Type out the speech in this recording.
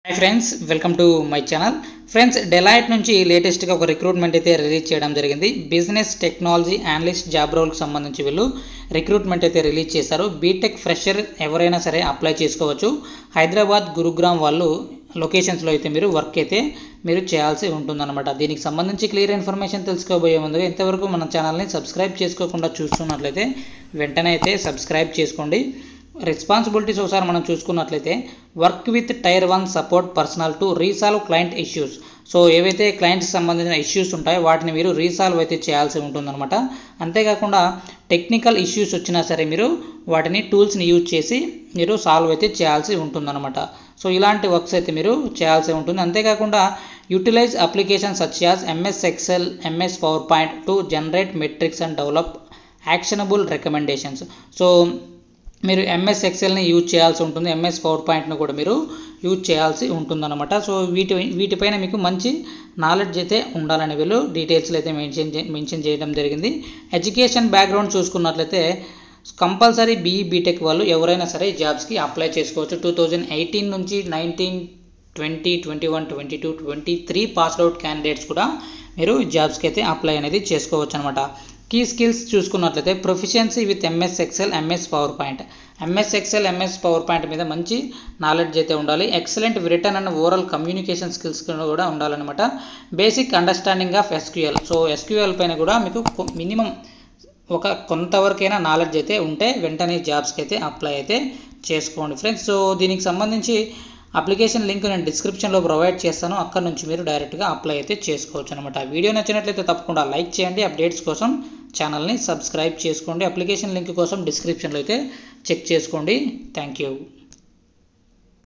hi friends welcome to my channel friends Deloitte నుంచి లేటెస్ట్గా ఒక రిక్రూట్మెంట్ అయితే రిలీజ్ చేయడం జరిగింది బిజినెస్ టెక్నాలజీ అనలిస్ట్ జాబ్ రోల్కి సంబంధించి వీళ్ళు రిక్రూట్మెంట్ అయితే రిలీజ్ చేశారు బీటెక్ ఫ్రెషర్ ఎవరైనా సరే అప్లై చేసుకోవచ్చు హైదరాబాద్ గురుగ్రామ్ వాళ్ళు లొకేషన్స్లో అయితే మీరు వర్క్ అయితే మీరు చేయాల్సి ఉంటుందన్నమాట దీనికి సంబంధించి క్లియర్ ఇన్ఫర్మేషన్ తెలుసుకోబోయే ముందుగా ఇంతవరకు మన ఛానల్ని సబ్స్క్రైబ్ చేసుకోకుండా చూస్తున్నట్లయితే వెంటనే అయితే సబ్స్క్రైబ్ చేసుకోండి రెస్పాన్సిబిలిటీస్ ఒకసారి మనం చూసుకున్నట్లయితే work with tier one support personnel to resolve client issues so ఏవైతే క్లయింట్కి సంబంధించిన ఇష్యూస్ ఉంటాయో వాటిని మీరు రీసాల్వ్ అయితే చేయాల్సి ఉంటుందన్నమాట అంతేకాకుండా టెక్నికల్ ఇష్యూస్ వచ్చినా సరే మీరు వాటిని టూల్స్ని యూజ్ చేసి మీరు సాల్వ్ అయితే చేయాల్సి ఉంటుందన్నమాట సో ఇలాంటి వర్క్స్ అయితే మీరు చేయాల్సి ఉంటుంది అంతేకాకుండా utilize application such as MS Excel MS PowerPoint to generate metrics and develop actionable recommendations so మీరు ఎంఎస్ ఎక్సెల్ని యూజ్ చేయాల్సి ఉంటుంది ఎంఎస్ పవర్ పాయింట్ను కూడా మీరు యూజ్ చేయాల్సి ఉంటుందన్నమాట సో వీటి వీటిపైన మీకు మంచి నాలెడ్జ్ అయితే ఉండాలని వీళ్ళు డీటెయిల్స్లో అయితే మెన్షన్ మెన్షన్ చేయడం జరిగింది ఎడ్యుకేషన్ బ్యాక్గ్రౌండ్ చూసుకున్నట్లయితే కంపల్సరీ బీఈ బీటెక్ వాళ్ళు ఎవరైనా సరే జాబ్స్కి అప్లై చేసుకోవచ్చు టూ థౌజండ్ ఎయిటీన్ నుంచి nineteen twenty twenty one twenty two twenty three passed out candidates కూడా మీరు జాబ్స్కి అయితే అప్లై అనేది చేసుకోవచ్చు అనమాట కీ స్కిల్స్ చూసుకున్నట్లయితే proficiency with MS Excel MS PowerPoint MS Excel MS PowerPoint మీద మంచి నాలెడ్జ్ అయితే ఉండాలి excellent written and overall communication skills కూడా ఉండాలన్నమాట basic understanding of SQL so SQL పైన కూడా మీకు మినిమం ఒక కొంతవరకైనా నాలెడ్జ్ అయితే ఉంటే వెంటనే జాబ్స్కి అయితే అప్లై అయితే చేసుకోండి ఫ్రెండ్స్ సో దీనికి సంబంధించి అప్లికేషన్ లింక్ నేను డిస్క్రిప్షన్లో ప్రొవైడ్ చేస్తాను అక్కడ నుంచి మీరు డైరెక్ట్గా అప్లై అయితే చేసుకోవచ్చు అనమాట వీడియో నచ్చినట్లయితే తప్పకుండా లైక్ చేయండి అప్డేట్స్ కోసం ఛానల్ని సబ్స్క్రైబ్ చేసుకోండి అప్లికేషన్ లింక్ కోసం డిస్క్రిప్షన్లో అయితే చెక్ చేసుకోండి థ్యాంక్ యూ